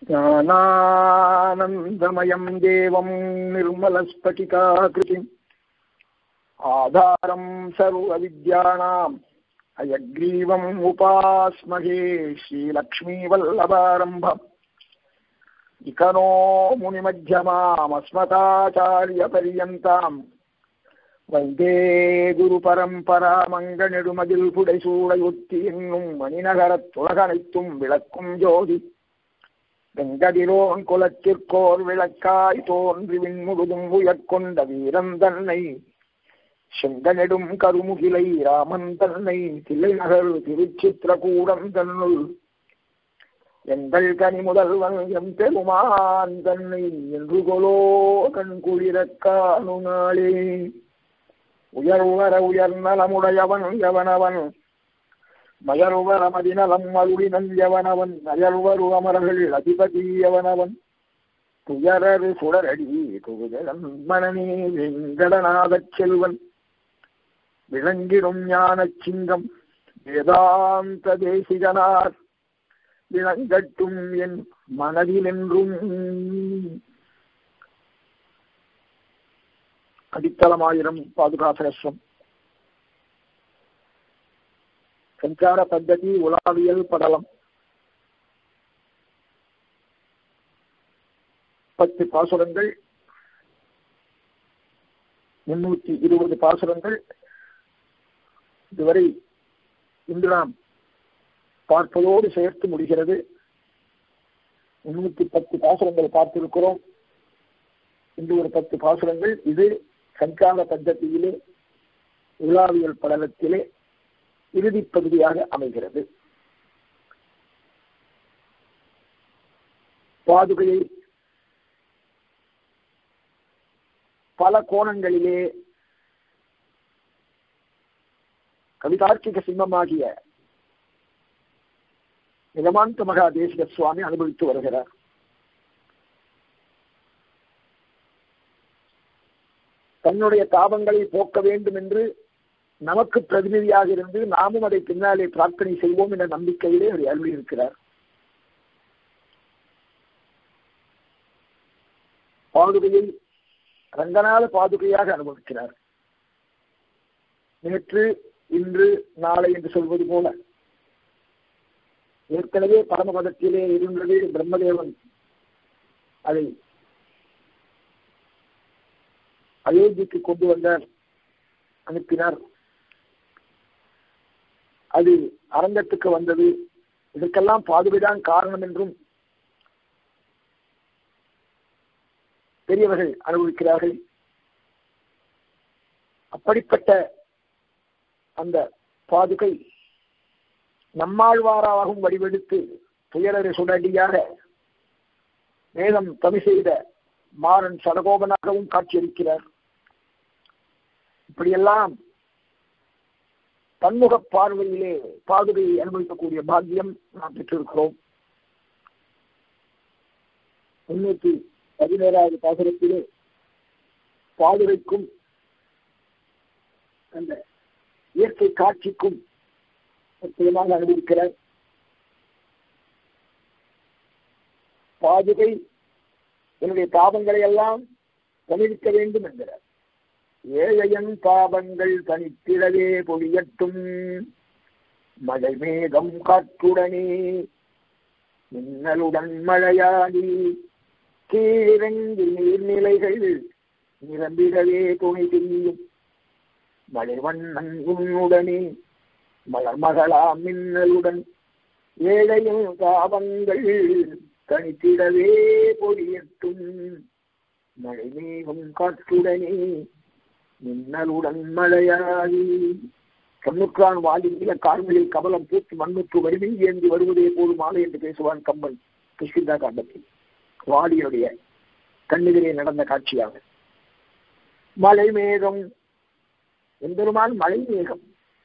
ज्ञानानन्दमयम् देवम् निर्मलस्फटिकाकृतिम् आधारम् सर्वविद्यानाम् अयग्रीवम् उपास्महे श्रीलक्ष्मीवल्लभारम्भम् इकनो मुनिमध्यमामस्मताचार्यपर्यन्ताम् வந்தே குரு பரம்பரா மங்கநெடுமதில் புடைசூடையொத்தி என்னும் மணிநகரத் துலகனைத்தும் விளக்கும் ஜோதி வெங்கதிரோன் குலத்திற்கோர் விளக்காய் தோன்றி விண்முழுதும் உயர்கொண்ட வீரன் தன்னை செங்கநெடும் கருமுகிலை ராமன் தன்னை தில்லைநகர் திருச்சித்திரகூடம் தன்னுள் எங்கள் கனி முதல்வன் எம் பெருமான் தன்னை என்று கொலோ கண் குளிரக் காணு நாளே உயர்வர உயர்நலமுடையவன் எவனவன் மயர்வர மதிநலம் அருளினன் எவனவன் நயர்வரு அமரர்கள் அதிபதி எவனவன் துயரரு சுடரடி துகுதலன் மனநே வெங்கடநாதச் செல்வன் விளங்கிடும் ஞானச் சிங்கம் வேதாந்த தேசிகனார் விளங்கட்டும் என் மனதிலென்றும் அடித்தளமாயிரம் பாதுகாசனஸ்வம் சஞ்சார பத்ததி உலாவியல் படலம் பத்து பாசுரங்கள் முன்னூத்தி இருபது பாசுரங்கள் இதுவரை இன்று நாம் பார்ப்பதோடு சேர்த்து முடிகிறது முன்னூத்தி பத்து பாசுரங்கள் பார்த்திருக்கிறோம் இன்று ஒரு பத்து பாசுரங்கள் இது சஞ்சார பద్ధதியிலே உலாவியல் படலத்திலே இறுதி பகுதியாக அமைகிறது பாதுகையை பல கோணங்களிலே கவிதார்க்கிக சிம்மமாகிய நிலமாந்த மகா தேசிக சுவாமி அனுபவித்து வருகிறார் தன்னுடைய தாபங்களை போக்க வேண்டும் என்று நமக்கு பிரதிநிதியாக இருந்து நாமும் அதை பின்னாலே பிரார்த்தனை செய்வோம் என்ற நம்பிக்கையிலே அவர் அருளி இருக்கிறார் பாதுகையை ரங்கநாத பாதுகையாக அனுபவிக்கிறார் நேற்று இன்று நாளை என்று சொல்வது போல ஏற்கனவே பரமபதத்திலே இருந்தது பிரம்மதேவன் அதை அயோத்திக்கு கொண்டு வந்தார் அனுப்பினார் அது அரங்கத்துக்கு வந்தது இதற்கெல்லாம் பாதுகைதான் காரணம் என்றும் பெரியவர்கள் அனுபவிக்கிறார்கள் அப்படிப்பட்ட அந்த பாதுகை நம்மாழ்வாராகவும் வடிவெடுத்து துயரறு சுடடியாக வேதம் தமிழ் செய்த மாறன் சடகோபனாகவும் காட்சியளிக்கிறார் இப்படியெல்லாம் பன்முக பார்வையிலே பாதுகையை அனுபவிக்கக்கூடிய பாக்கியம் நாம் பெற்றிருக்கிறோம் முன்னூத்தி பதினேழாவது பாசுரத்திலே பாதுகைக்கும் அந்த இயற்கை காட்சிக்கும் முக்கியமாக அனுபவிக்கிறார் பாதுகை என்னுடைய பாவங்களை எல்லாம் தணிவிக்க வேண்டும் என்கிறார் ஏழையன் பாவங்கள் தனித்திடவே பொழியட்டும் மழை மேகம் காற்றுடனே மின்னலுடன் மழையாடி கீழிறங்கி நீர்நிலைகள் நிரம்பிடவே துணை செய்யும் மலைவண்ணன் உன்னுடனே மலர்மகளாம் மின்னலுடன் ஏழையும் பாவங்கள் தனித்திடவே பொடியட்டும் மழை மேகம் காற்றுடனே மின்னலுடன் மழையாகி கண்ணுக்கான் வாலிய கார்களில் கமலம் பூத்து மண்ணுக்கு வறுமை ஏந்தி வருவதே போது மாலை என்று பேசுவான் கம்பன் கிருஷ்ணா காண்டத்தில் வாலியுடைய கண்ணெதிரே நடந்த காட்சியாக மழை மேகம் எம்பெருமான் மழை மேகம்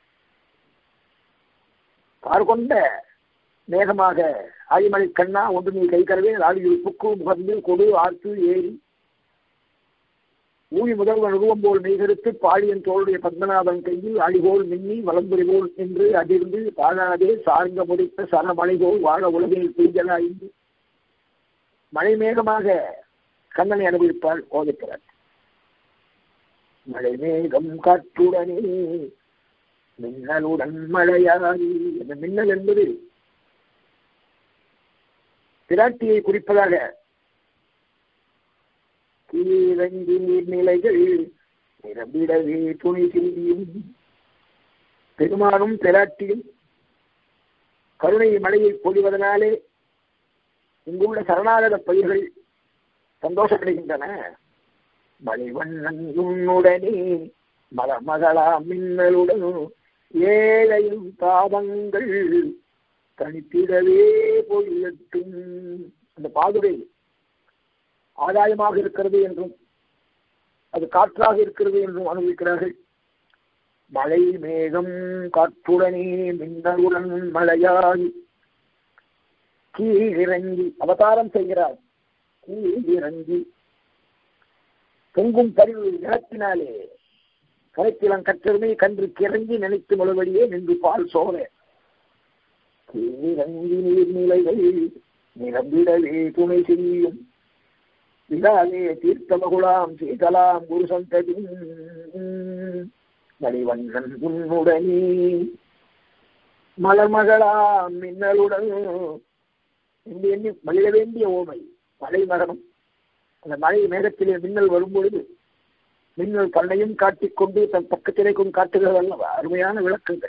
கொண்ட மேகமாக ஆழிமலை கண்ணா ஒன்று நீ கை கரவே ஆழியில் புக்கு முகர்ந்து கொடு ஆர்த்து ஏறி ஊழி முதல்வன் உருவம் போல் மெய்கருத்து பாழியன் தோளுடைய பத்மநாபன் கையில் அழிகோல் மின்னி வலம்புரி போல் என்று அதிர்ந்து தாழாதே சார்ந்த முடித்த சரமலை போல் வாழ உலகில் பெய்தலாய்ந்து மழை மேகமாக கண்ணனை அனுபவிப்பாள் ஓதைக்கிறார் மழை மேகம் காற்றுடனே மின்னலுடன் மழையாகி அந்த மின்னல் என்பது பிராட்டியை குறிப்பதாக கீழங்கி நீர்நிலைகள் நிரம்பிடவே துணை செய்தியும் பெருமானும் பிராட்டியும் கருணை மழையை பொழிவதனாலே இங்குள்ள சரணாகத பயிர்கள் சந்தோஷப்படுகின்றன மணிவண்ணன் உன்னுடனே மலமகளா மின்னலுடன் ஏழையும் தாபங்கள் தனித்திடவே பொழியட்டும் அந்த பாதுகை ஆதாயமாக இருக்கிறது என்றும் அது காற்றாக இருக்கிறது என்றும் அனுபவிக்கிறார்கள் மழை மேகம் காற்றுடனே மின்னலுடன் மழையாகி கீழிறங்கி அவதாரம் செய்கிறார் கீழிறங்கி பொங்கும் பரிவு நிலத்தினாலே கரைக்கிலம் கற்றதுமே கன்று கிறங்கி நினைத்து முழுவடியே நின்று பால் சோழ கீழிறங்கி நீர்நிலைகள் நிரம்பிடவே துணை செய்யும் விழாவே தீர்த்தமகுலாம் சீதலாம் குரு சந்ததி மணிவண்ணன் உன்னுடனே மலர்மகளாம் மின்னலுடன் என்று எண்ணி மலிட வேண்டிய ஓமை மழை மகனும் அந்த மழை மேகத்திலே மின்னல் வரும்பொழுது மின்னல் தன்னையும் காட்டிக்கொண்டு தன் பக்கத்திலே கொண்டு காட்டுகிறது அல்லவா அருமையான விளக்கங்கள்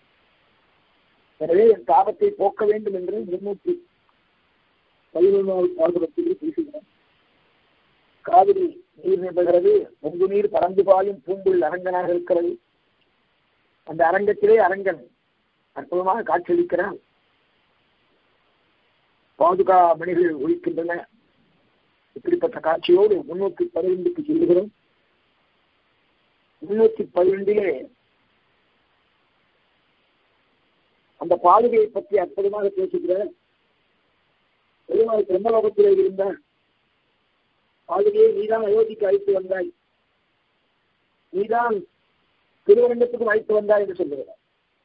எனவே என் தாபத்தை போக்க வேண்டும் என்று முன்னூற்றி பதினொன்றாவது பாசுரத்தில் பேசுகிறேன் காவிரி நீர் நிபுகிறது பொங்கு நீர் பறந்து பாயும் பூங்குள் அரங்கனாக இருக்கிறது அந்த அரங்கத்திலே அரங்கன் அற்புதமாக காட்சியளிக்கிறான் பாதுகா மணிகள் ஒழிக்கின்றன இப்படிப்பட்ட காட்சியோடு முன்னூத்தி பதினைந்துக்கு செல்லுகிறோம் முன்னூத்தி பதினைந்திலே அந்த பாதுகையை பற்றி அற்புதமாக பேசுகிறார் பெருமாள் பிரம்மலோகத்திலே இருந்தார் பாதுகையை நீதான் அயோத்திக்கு அழைத்து வந்தாய் நீதான் திருவரங்கத்துக்கும் அழைத்து வந்தாய் என்று சொல்லுகிறார்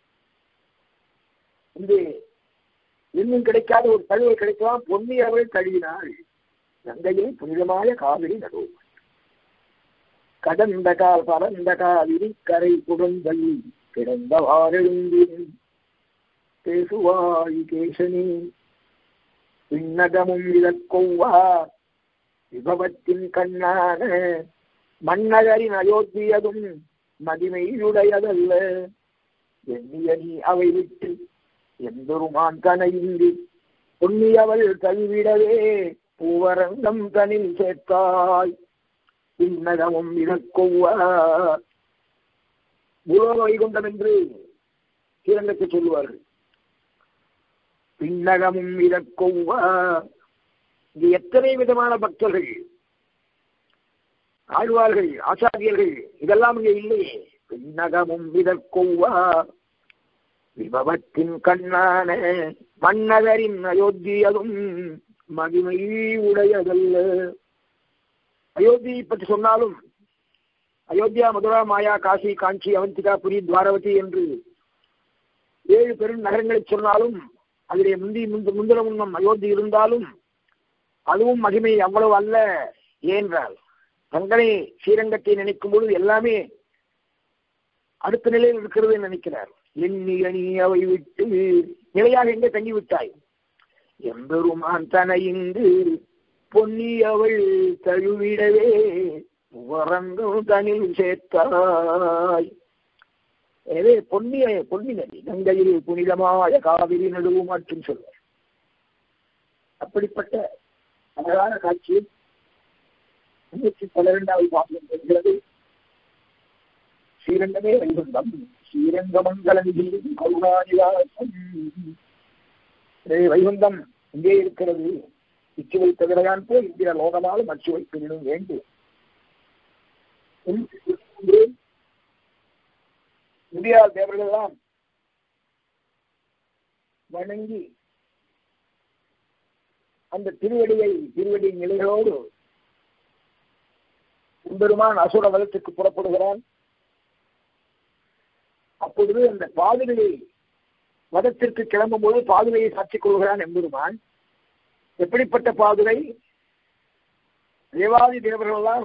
இங்கு இன்னும் கிடைக்காத ஒரு தழுவை கிடைக்கலாம் பொன்னி அவள் தழுவினாள் கங்கையில் புனிதമായ காவிரி நடுவு கடந்த கால் பரந்த காவிரி கரை புகழ்ந்தல் கிடந்தவாறெழுந்தின் பேசுவாய் கேசனி விண்ணகமும் இதற்கொவ்வா விபவத்தின் கண்ணான மன்னகரின் அயோத்தியதும் மதிமையுடையதல்ல எண்ணிய நீ அவை விட்டு எந்தொருமான் கனையின்றி பொன்னியவள் கல்விடவே பூவரங்கம் தனில் சேர்த்தாய் பின்னகமும் இதற்கொவ்வா பூலோக வைகுண்டம் என்று ஸ்ரீரங்கத்தை சொல்லுவார்கள் பின்னகமும் இதற்கொவ்வா இங்கு எத்தனை விதமான பக்தர்கள் ஆழ்வார்கள் ஆச்சாரியர்கள் இதெல்லாம் இங்கே இல்லையே பின்னகமும் இதற்கொவ்வா விபவத்தின் கண்ணான மன்னகரின் அயோத்தியதும் மகிமை உடையதல்ல அயோத்தியை பற்றி சொன்னாலும் அயோத்தியா மதுரா மாயா காசி காஞ்சி அவந்திகா புரி துவாரவதி என்று ஏழு பெரும் நகரங்களை சொன்னாலும் அதிலே முந்தி முந்து முந்திர முன்னம் அயோத்தி இருந்தாலும் அதுவும் மகிமை அவ்வளவு அல்ல ஏன்றால் தங்களை ஸ்ரீரங்கத்தை நினைக்கும் பொழுது எல்லாமே அடுத்த நிலையில் இருக்கிறது என்று நினைக்கிறார் எண்ணி அணி அவை விட்டு நிலையாக எங்கே தங்கிவிட்டாய் எம்பெருமான் தன இங்கு பொன்னி அவள் தழுவிடவே உவரங்கும் தனில் சேர்த்தாய் எனவே பொன்னிய பொன்னி நதி கங்கையில் புனிதமாய காவிரி நடுவு மற்றும் சொல்வார் அப்படிப்பட்ட அழகான காட்சியில் முன்னூற்றி பன்னிரெண்டாவது பாசனம் சொல்கிறது ஸ்ரீரங்கமே வைகுண்டம் ஸ்ரீரங்கமங்கல நிதி கருணாநிவாசம் வைகுண்டம் இங்கே இருக்கிறது இச்சுவை தவிரையான் போல் இந்திர லோகமாலும் அச்சுவை பின்னும் வேண்டும் இந்தியா தேவர்களெல்லாம் வணங்கி அந்த திருவடியை திருவடி நிலைகளோடு பெருமான் அசுர வளத்துக்கு புறப்படுகிறான் அப்பொழுது அந்த பாதுகையை வதத்திற்கு கிளம்பும் போது பாதுகையை சாட்சிக் கொள்கிறான் எம்பெருமான் எப்படிப்பட்ட பாதுகை தேவாதி தேவர்களெல்லாம்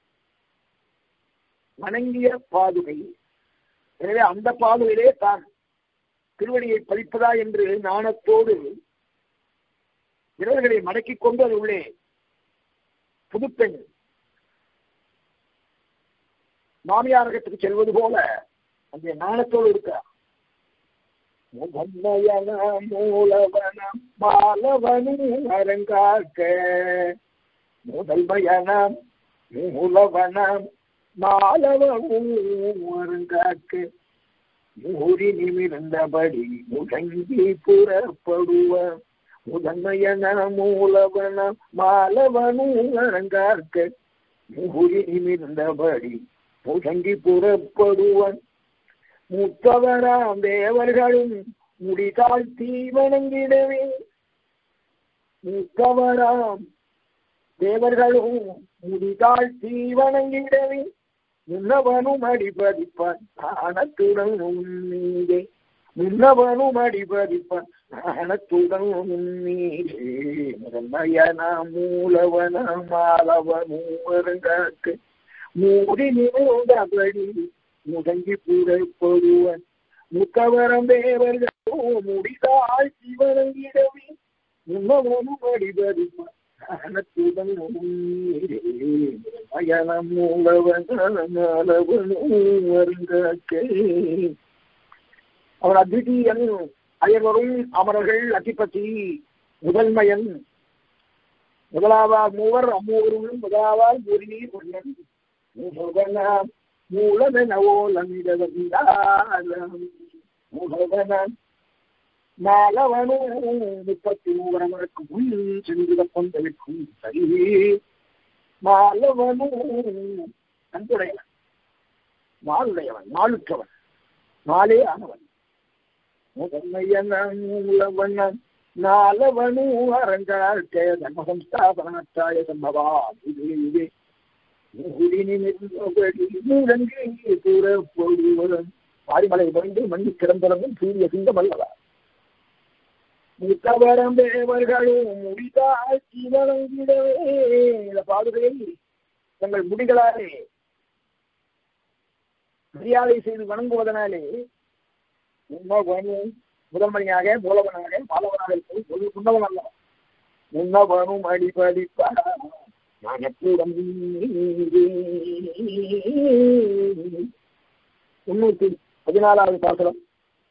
வணங்கிய பாதுகை எனவே அந்த பாதுகையிலே தான் திருவடியை பதிப்பதா என்று நாணத்தோடு விரல்களை மடக்கிக் கொண்டு அது உள்ளே புதுப்பெண் மாமியாரகத்துக்கு செல்வது போல அந்த நாணத்தோடு இருக்கிறார் முதன்மையன மூலவனம் பாலவனும் அரங்காக்க முதல்மையனம் மூலவனம் மாலவனும் அரங்காக்க மூறி நிமிர்ந்தபடி முழங்கி புறப்படுவ முதன்மையன மூலவன மாலவனும் அரங்கார்க்க மூறி நிமிர்ந்தபடி முழங்கி புறப்படுவன் மூத்தவராம் தேவர்களும் முடிதாழ்த்தி வணங்கிடவே மூத்தவராம் தேவர்களும் முடிதாழ்த்தி வணங்கிடவே முன்னவனும் அடிபதிப்பான் நாணத்துடன் மீதே முன்னவனும் அடிபதிப்பான் நாணத்துடன் மீதே முதன்மையனா மூலவன மாலவனும் வருங்காக்கு மூடி நிமிர்ந்தபடி முடங்கி புறப்படுவன் முக்கவரம் தேவர்களோ முடிதால் சிவனங்கிடவே முன்னவனும் அடிபதிப்பான் ஞானத்துடன் பயணம் வருங்காக்கே அவர் அத்விதீயன் அயர்வரும் அமரர்கள் அத்திப்பத்தி முதன்மையன் முதலாவார் மூவர் அம்மூவரும் முதலாவார் முருகி பொன்னன் முகவனாம் மூலமெனவோலமிடவந்தாலம் முகவனாம் மாலவனும் முப்பத்தி மூவரவருக்கு முன் சென்று கொண்டிருக்கும் சரி மாலவனும் அன்புடையவன் மாளுடையவன் மாளுற்றவன் மாலே ஆனவன் முதன்மையன் மூலவண்ணன் நாலவனு அரங்காழ்க்கே தர்மசம்ஸ்தாபனாச்சாய சம்பவா இதுவே பாரிமலை புரிந்து மண்ணி கிடந்திறந்தும் சூரிய சிங்கம் அல்லவா முத்தவரம் தேவர்களும் முடிதாக்கி வழங்கிடவே இந்த பாதுகையை தங்கள் முடிகளாலே மரியாதை செய்து வணங்குவதனாலே உண்மவனும் முதன்மணியாக மூலவனாக மாலவனாக இருப்பது ஒரு உன்னவன் அல்ல உன்னவனும் அடிப்படிப்பா ஞானத்துடன் முன்னூத்தி பதினாலாவது பாசனம்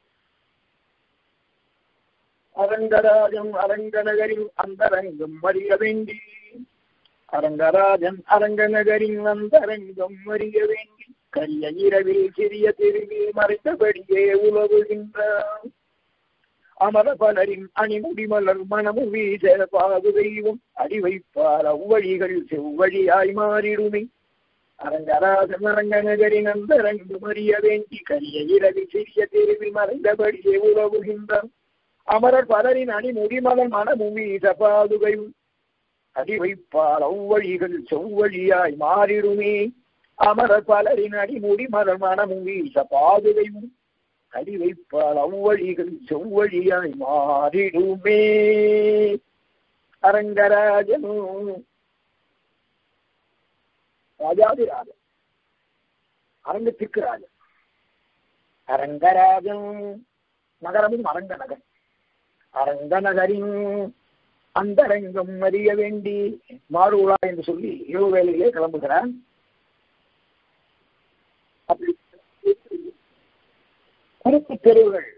அரங்கராஜன் அரங்கநகரின் அந்தரங்கம் அறிய வேண்டி அரங்கராஜன் அரங்கநகரின் அந்தரங்கம் அறிய வேண்டி கரிய இரவில் சிறிய தெருவில் மறைத்தபடியே உலவுகின்றான் அமர பலரின் அணிமுடி மலர் மனமு வீச பாது தெய்வம் அடி வைப்பார் அவ்வழிகள் செவ்வழியாய் மாறிடுமே அரங்கராஜன் அரங்கநகரின் அந்தரங்கம் அறிய வேண்டி கரிய இரவில் சிறிய தெருவில் மறைந்தபடியே உலவுகின்றான் அமரர் பலரின் அணிமுடி மலர் மனமு வீச பாதுகையும் அடி வைப்பால் அவ்வழிகள் செவ்வழியாய் மாறிடுமே அமரர் பலரின் அடிமுடி மலர் மனமும் வீச பாதுகையும் அடி வைப்பால் அவ்வழிகள் செவ்வழியாய் மாறிடுமே அரங்கராஜனும் ராஜாதிராஜன் அரங்கத்திற்கு ராஜன் அரங்கராஜன் நகரமும் அரங்க நகர் அரங்க நகரின் அந்தரங்கம் அறிய வேண்டி மாறுவா என்று சொல்லி இரவு வேலையிலே கிளம்புகிறான் அப்படி குறுக்கு தெருவுகள்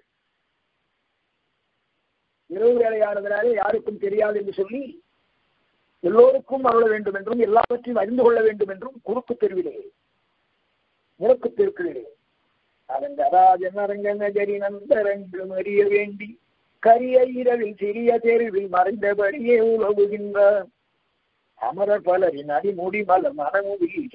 இரவு வேலையானதுனாலே யாருக்கும் தெரியாது என்று சொல்லி எல்லோருக்கும் அருள வேண்டும் என்றும் எல்லாவற்றையும் அறிந்து கொள்ள வேண்டும் என்றும் குறுக்கு தெருவிலே முறுக்கு தெருக்களிலே அரங்கராஜன் அரங்க நகரின் அந்தரங்கம் அறிய வேண்டி கரிய இரவில் சிறிய தெருவில் மறைந்தபடியே உலவுகின்றார் அமரர் பலரின் அடிமுடி மலர் மனமு வீச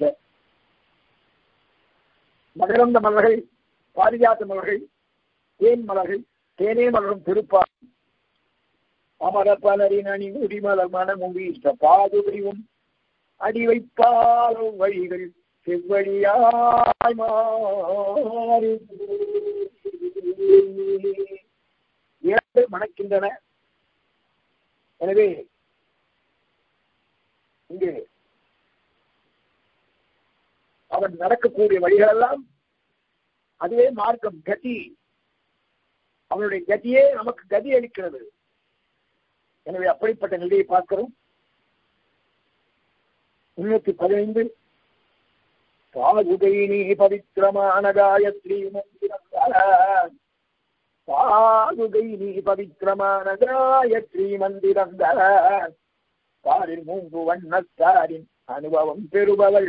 மகரந்த மலர்கள் பாரிஜாத்த மலர்கள் தேன் மலர்கள் தேனே மலரும் திருப்பார் அமர பலரின் அணி முடிமலர் மனமும் வீச பாதுகையும் அடி வைப்பாலும் வழிகள் செவ்வழியாய் மாறி இரண்டு மணக்கின்றன எனவே அவன் நடக்கக்கூடிய வழிகளெல்லாம் அதுவே மார்க்கம் கதி அவனுடைய கதியே நமக்கு கதி அளிக்கிறது எனவே அப்படிப்பட்ட நிலையை பார்க்கிறோம் முன்னூத்தி பதினைந்து பாதுகைனி பவித்திரமான காயத்ரி மந்திரம் பாதுகைனி பவித்திரமான காயத்ரி மந்திரம் பாரில் மூன்று வண்ணத்தாரின் அனுபவம் பெறுபவள்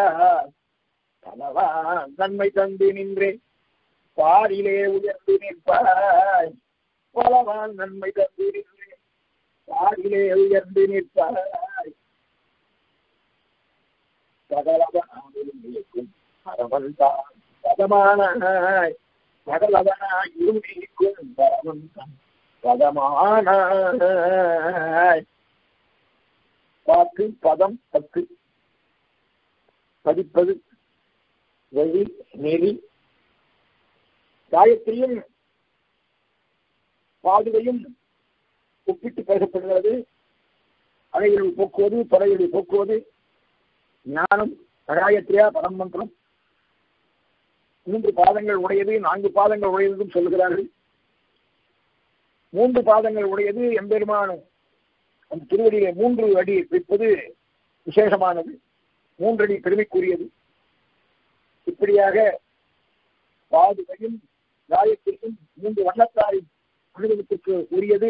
பலவா நன்மை தந்து நின்றே பாரிலே உயர்ந்து நிற்பாய் பலவான் நன்மை தந்து நின்றே பாரிலே உயர்ந்து நிற்பாய் சகலவனாயிருக்கும் பரவன்தான் பதமானாய் சகலவனாய் இருந்திருக்கும் பரவன்தான் பதமானாய் வாக்கு பதம் பத்து பதிப்பது வழி நெறி காயத்ரியும் பாதுகையும் ஒப்பிட்டு பேசப்படுகிறது அறைகளை போக்குவது தொலைகளை போக்குவது ஞானம் காயத்ரியா பரமந்திரம் மூன்று பாதங்கள் உடையது நான்கு பாதங்கள் உடையதும் சொல்கிறார்கள் மூன்று பாதங்கள் உடையது எம்பெருமானும் அந்த திருவடியிலே மூன்று அடி வைப்பது விசேஷமானது மூன்றடி பெருமைக்குரியது இப்படியாக பாதுகையும் காயத்திற்கும் மூன்று வண்ணத்தாரின் அனுபவத்திற்கு உரியது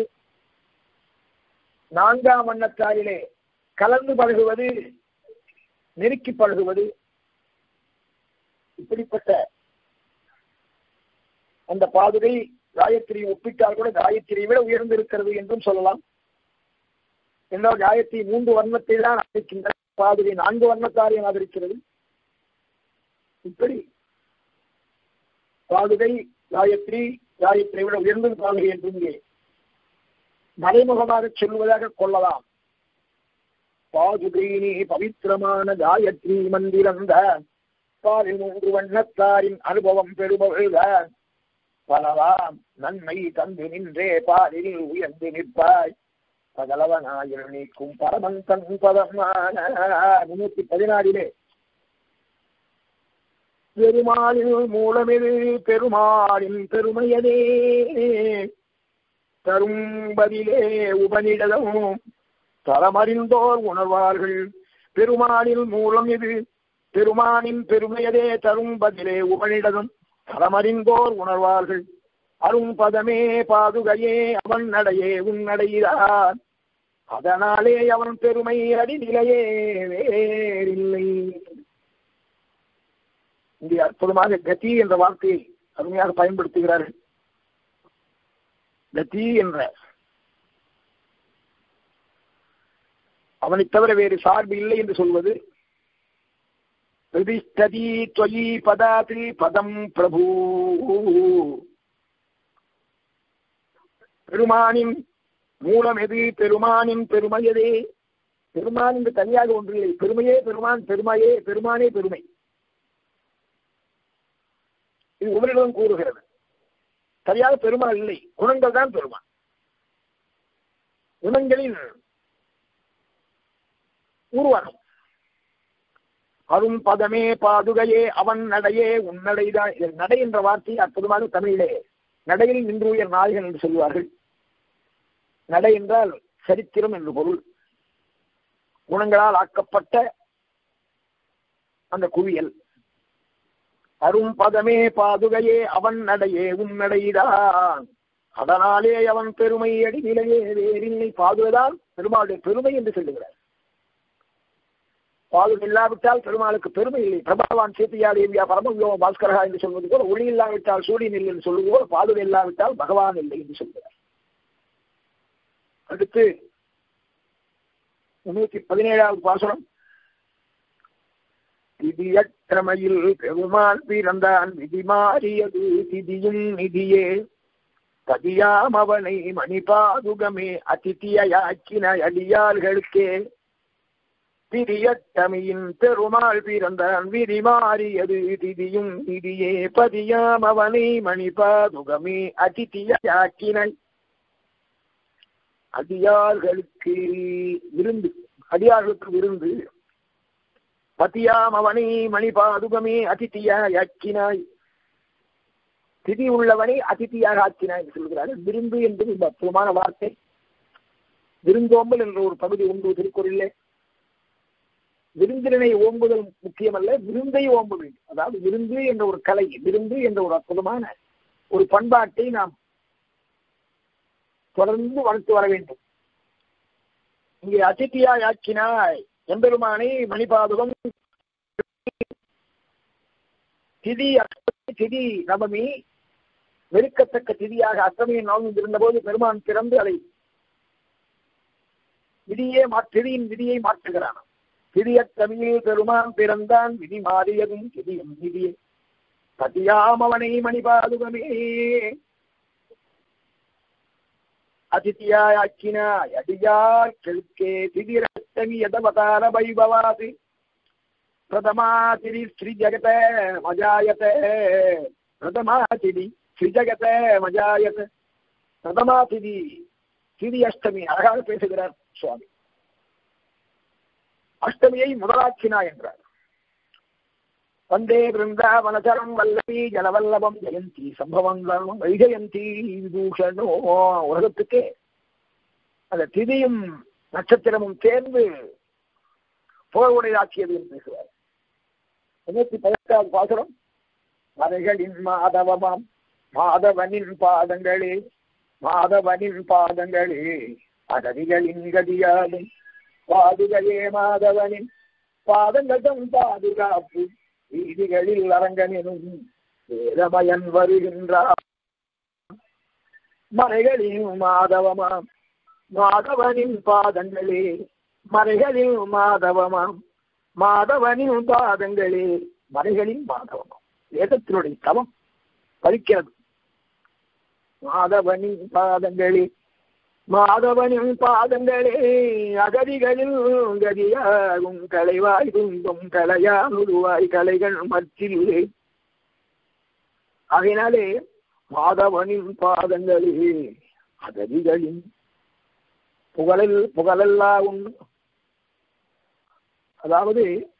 நான்காம் வண்ணத்தாரிலே கலந்து பழகுவது நெருக்கி பழகுவது இப்படிப்பட்ட அந்த பாதுகை காயத்ரியை ஒப்பிட்டால் கூட காயத்ரியை விட உயர்ந்திருக்கிறது என்றும் சொல்லலாம் எல்லா காயத்ரி மூன்று வர்ணத்தை தான் ஆதரிக்கின்ற பாதுகை நான்கு வர்ணத்தாரையும் ஆதரிக்கிறது இப்படி பாதுகை காயத்ரி காயத்ரி விட உயர்ந்தது பாதுகை என்று இங்கே மறைமுகமாக சொல்வதாக கொள்ளலாம் பாதுகைனி பவித்திரமான காயத்ரி மந்திரந்த பாலில் மூன்று வண்ணத்தாரின் அனுபவம் பெறுபவர்கள் பலவாம் நன்மை தந்து நின்றே பாலில் உயர்ந்து நிற்பாய் பகலவனாயில் நீக்கும் பரமன் தன் பதமான முன்னூத்தி பதினாறிலே பெருமாளின் மூலமெது பெருமாளின் பெருமையதே தரும்பதிலே உபனிடதும் தரமறிந்தோர் உணர்வார்கள் பெருமாளின் மூலம் இது பெருமானின் பெருமையதே தரும் பதிலே உபனிடதும் தரமறிந்தோர் உணர்வார்கள் அரும் பதமே பாதுகையே அவன் நடையே உன் நடையிறான் அதனாலே அவன் பெருமை அடிநிலையே வேறில்லை இங்கே அற்புதமாக கதி என்ற வார்த்தையை அருமையாக பயன்படுத்துகிறார்கள் கதி என்ற அவனை தவிர வேறு சார்பு இல்லை என்று சொல்வது பிரதிஷ்டதி தொயி பதாதி பதம் பிரபு பெருமானின் மூலம் எது பெருமானின் பெருமையதே பெருமான் என்று தனியாக ஒன்றில்லை பெருமையே பெருமான் பெருமையே பெருமானே பெருமை இது உபரிடம் கூறுகிறது சரியாக பெருமாள் இல்லை குணங்கள் தான் பெருமான் குணங்களின் உருவாகும் அரும் பதமே பாதுகையே அவன் நடையே உன் நடைதான் நடை என்ற வார்த்தை அற்புதமாக தமிழிலே நடையில் நின்று உயர் நாயகன் என்று சொல்வார்கள் நடை என்றால் சரித்திரம் என்று பொருள் குணங்களால் ஆக்கப்பட்ட அந்த குவியல் அரும் பதமே பாதுகையே அவன் நடையே உன் நடைதான் அதனாலே அவன் பெருமை அடி நிலையே வேறில்லை பாதுகைதான் பெருமாளுடைய பெருமை என்று சொல்லுகிறார் பாதுகை இல்லாவிட்டால் பெருமாளுக்கு பெருமை இல்லை பிரபாவான் சேத்தியா தேவியா பரமவியோம பாஸ்கரா என்று சொல்வது போல ஒளி இல்லாவிட்டால் சூரியன் இல்லை என்று சொல்வது போல பாதுகை இல்லாவிட்டால் பகவான் இல்லை என்று சொல்கிறார் அடுத்து முன்னூத்தி பதினேழாவது பாசனம் திதியற்றமையில் பெருமான் பிறந்தான் விதி மாறியது திதியும் நிதியே பதியாம் அவனை மணிபாதுகமே அதித்தியாக்கின அடியார்களுக்கே திரியட்டமையின் பெருமாள் பிறந்தான் விதி மாறியது திதியும் நிதியே பதியாம் அவனை மணிபாதுகமே அதித்தியாக்கினை அடியார்களுக்கு விருந்து அடியார்களுக்கு விருந்து பத்தியாம் அவனை மணிபாதுகமே அதித்தியாக ஆக்கினாய் திதி உள்ளவனை அதித்தியாக ஆக்கினாய் என்று சொல்கிறார்கள் விருந்து என்பது இந்த அற்புதமான வார்த்தை விருந்தோம்பல் என்ற ஒரு பகுதி உண்டு திருக்குறளிலே விருந்தினை ஓம்புதல் முக்கியமல்ல விருந்தை ஓம்ப வேண்டும் அதாவது விருந்து என்ற ஒரு கலை விருந்து என்ற ஒரு அற்புதமான ஒரு பண்பாட்டை நாம் தொடர்ந்து வளர்த்து வர வேண்டும் இங்கே அதித்தியாய் ஆக்கினாய் எம்பெருமானை மணிபாதுகம் திதி அஷ்டமி திதி நவமி வெறுக்கத்தக்க திதியாக அஷ்டமியின் நாளும் இருந்தபோது பெருமான் பிறந்து அதை விதியே திதியின் விதியை மாற்றுகிறான் திதியத்தமிழில் பெருமான் பிறந்தான் விதி மாறியதும் திதியும் விதியே பதியாம் அவனை மணிபாதுகமே அதித்தியாய் ஆக்கினாய் அடியார் கெழுக்கே திதிரஷ்டமி யதவதார வைபவாதி பிரதமா திதி ஸ்ரீ ஜகத மஜாயத பிரதமா திதி ஸ்ரீ ஜகத மஜாயத பிரதமா திதி திதி அஷ்டமி அழகாக பேசுகிறார் சுவாமி அஷ்டமியை முதலாக்கினா என்றார் வந்தே பிருந்தாவனச்சரம் வல்லவி ஜலவல்லபம் ஜெயந்தி சம்பவம் வைஜயந்தி விபூஷணோ உலகத்துக்கே அந்த திதியும் நட்சத்திரமும் சேர்ந்து புகழுடையாக்கியது என்று பேசுவார் முன்னூத்தி பதினெட்டாவது பாசுரம் மறைகளின் மாதவமாம் மாதவனின் பாதங்களே மாதவனின் பாதங்களே அகதிகளின் கதியாலும் பாதுகையே மாதவனின் பாதங்கதம் பாதுகாப்பு வீதிகளில் அரங்கனினும் வேதமயன் வருகின்றார் மறைகளில் மாதவமாம் மாதவனின் பாதங்களே மறைகளில் மாதவமாம் மாதவனின் பாதங்களே மறைகளின் மாதவமாம் வேதத்தினுடைய தவம் பலிக்கிறது மாதவனின் பாதங்களே மாதவனின் பாதங்களே அகதிகளில் கதியாகும் கலைவாய் துன்பம் கலையால் உருவாய் கலைகள் மற்றிலே ஆகையினாலே மாதவனின் பாதங்களே அகதிகளின் புகழில் புகழல்லா உண்டு அதாவது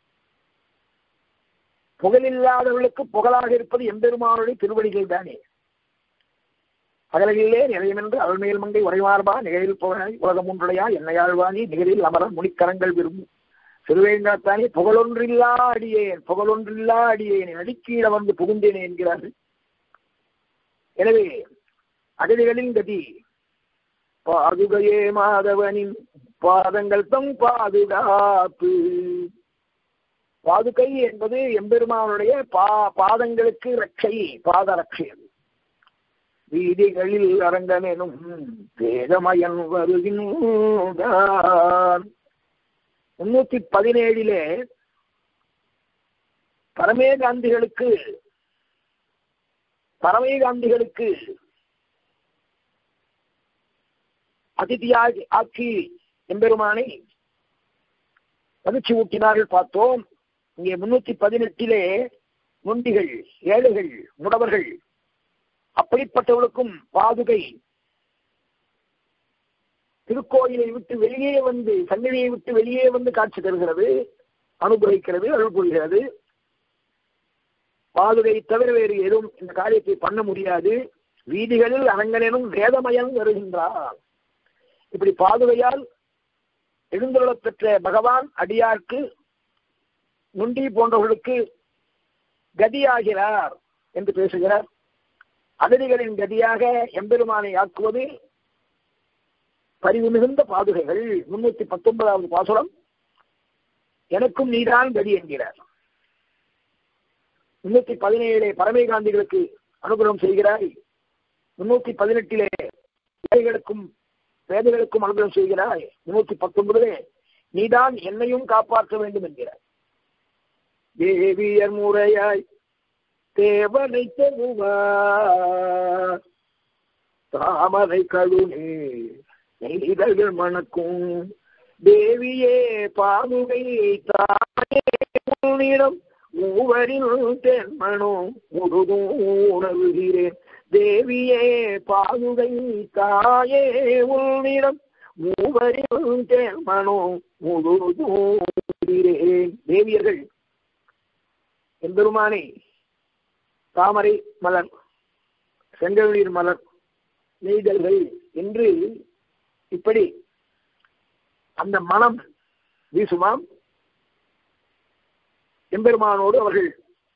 புகழில்லாதவர்களுக்கு புகழாக இருப்பது எம்பெருமானுடைய திருவடிகள் தானே அகலையிலே நிலையமென்று அருள்மேல் மங்கை உரைவார்பா நிகழில் புகழாய் உலகம் ஒன்றுடையா என்னையாழ்வானி நிகழில் அமரர் முனிக்கரங்கள் விரும்பும் சிறுவேங்காத்தானே புகழொன்றில்லா அடியேன் புகழொன்றில்லா அடியேன் அடிக்கீழ வந்து புகுந்தேனே என்கிறார்கள் எனவே அகதிகளின் கதி பாதுகையே மாதவனின் பாதங்கள் தம் பாதுகாப்பு பாதுகை என்பது எம்பெருமானுடைய பா பாதங்களுக்கு ரட்சை பாத ரட்சை அது வீதிகளில் அரங்கமெனும் வேதமயன் வருகின்றான் முன்னூத்தி பதினேழிலே பரமேகாந்திகளுக்கு பரமேகாந்திகளுக்கு அதிதியாகி ஆக்கி எம்பெருமானை மகிழ்ச்சி ஊட்டினார்கள் பார்த்தோம் இங்கே முன்னூத்தி பதினெட்டிலே நொண்டிகள் ஏழைகள் முடவர்கள் அப்படிப்பட்டவர்களுக்கும் பாதுகை திருக்கோயிலை விட்டு வெளியே வந்து சன்னதியை விட்டு வெளியே வந்து காட்சி தருகிறது அனுபவிக்கிறது அருள் புரிகிறது பாதுகை தவிர வேறு எதுவும் இந்த காரியத்தை பண்ண முடியாது வீதிகளில் அரங்கனும் வேதமயம் வருகின்றார் இப்படி பாதுகையால் எழுந்துள்ளப் பெற்ற பகவான் அடியார்க்கு நுண்டி போன்றவர்களுக்கு கதியாகிறார் என்று பேசுகிறார் அகதிகளின் கதியாக எம்பெருமானை ஆக்குவது பரிவு மிகுந்த பாதுகைகள் முன்னூத்தி பத்தொன்பதாவது பாசுரம் எனக்கும் நீதான் கதி என்கிறார் முன்னூத்தி பதினேழு பரமேகாந்திகளுக்கு அனுகிரகம் செய்கிறாய் முன்னூத்தி பதினெட்டிலே ஏழைகளுக்கும் வேதைகளுக்கும் அனுகிரகம் செய்கிறாய் முன்னூத்தி பத்தொன்பதிலே நீதான் என்னையும் காப்பாற்ற வேண்டும் என்கிறார் தேவியர் முறையாய் தேவனை தருவார் தாமரை கழுனே நெய்தல்கள் மணக்கும் தேவியே பாதுகை தாயே உன்னிடம் மூவரில் தென்மனோ முழுதும் உணர்கிறேன் தேவியே பாதுகை தாயே உன்னிடம் மூவரில் தென்மனோ முழுதும் செய்கிறேன் தேவியர்கள் எம்பெருமானை தாமரை மலர் செங்கவீர் மலர் நெய்தல்கள் என்று இப்படி அந்த மனம் வீசுமாம் எம்பெருமானோடு அவர்கள்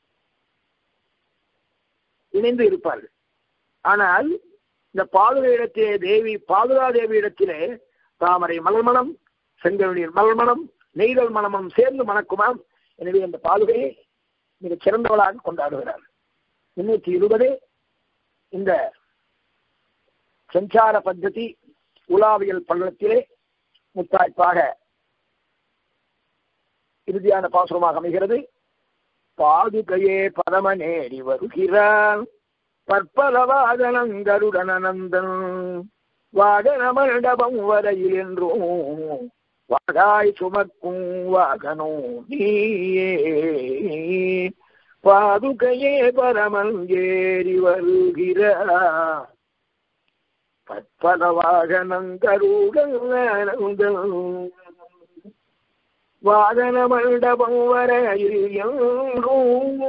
இணைந்து இருப்பார்கள் ஆனால் இந்த பாதுகா இடத்திலே தேவி பாதுகா தேவி இடத்திலே தாமரை மலர்மணம் செங்கவீர் மலர்மணம் நெய்தல் மனமும் சேர்ந்து மணக்குமாம் எனவே அந்த பாதுகையை மிகச் சிறந்தவளாக கொண்டாடுகிறார் முன்னூற்றி இருபது இந்த சஞ்சார பద్ధதி உலாவியல் பள்ளத்திலே முத்தாய்ப்பாக இறுதியான பாசுரமாக அமைகிறது பாதுகையே பரமநேரி வருகிறான் பற்பலவாதனங்கருடனந்தன் வாகன மண்டபம் வரையில் என்றும் வாகாய் சுமக்கும் வாகனோ நீயே பாதுகையே பரமன் ஏறி வருகிறார் பற்பல வாகனங்கருடனந்தன் வாகன மண்டபம் வரையில் என்றும்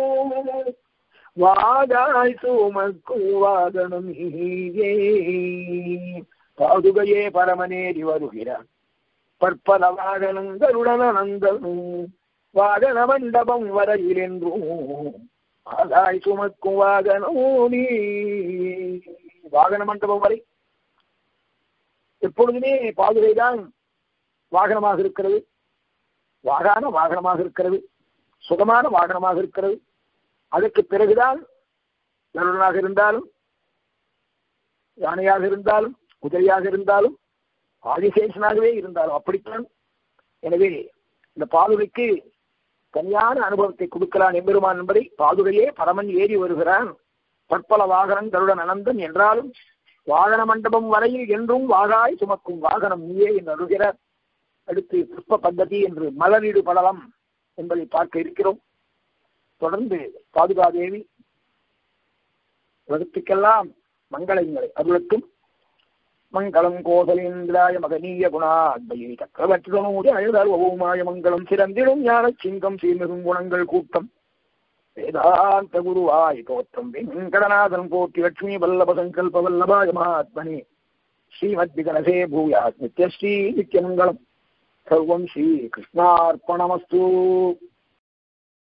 வாதாய் சுமக்கும் வாகனம் நீயே பாதுகையே பரமனேறி வருகிறார் பற்பல வாகனங்களுடன் அனந்தனும் வாகன மண்டபம் வரையில் என்றும் ஆதாய் சுமக்கும் வாகனோ நீ வாகன மண்டபம் வரை எப்பொழுதுமே பாதுகைதான் வாகனமாக இருக்கிறது வாகான வாகனமாக இருக்கிறது சுகமான வாகனமாக இருக்கிறது அதற்கு பிறகுதான் கருடனாக இருந்தாலும் யானையாக இருந்தாலும் குதிரையாக இருந்தாலும் ஆதிசேஷனாகவே இருந்தாலும் அப்படித்தான் எனவே இந்த பாதுகைக்கு தனியான அனுபவத்தை கொடுக்கிறான் எம்பெருமான் என்பதை பாதுகையே பரமன் ஏறி வருகிறான் பற்பல வாகனம் கருடன் அனந்தன் என்றாலும் வாகன மண்டபம் வரையில் என்றும் வாகாய் சுமக்கும் வாகனம் நீயே என்று அருகிறார் அடுத்து புஷ்ப பத்ததி என்று மலரிடு படலம் என்பதை பார்க்க இருக்கிறோம் தொடர்ந்து பாதுகாதேவி உலகத்துக்கெல்லாம் மங்களங்களை அருளுக்கும் மங்களம் கோசலேந்திராய மகனீய குணாத்மயி சக்கரவர்த்திதனோடு அழுதால் ஒவ்வொருமாய மங்களம் சிறந்திடும் ஞான சிங்கம் சீர்மிகும் குணங்கள் கூட்டம் வேதாந்த குருவாய் தோற்றம் வெங்கடநாதன் போற்றி லட்சுமி வல்லப சங்கல்ப வல்லபாய மகாத்மனே ஸ்ரீமத் விகனசே பூயாத் நித்யஸ்ரீ நித்யமங்கலம் சர்வம் ஸ்ரீ கிருஷ்ணார்ப்பணமஸ்து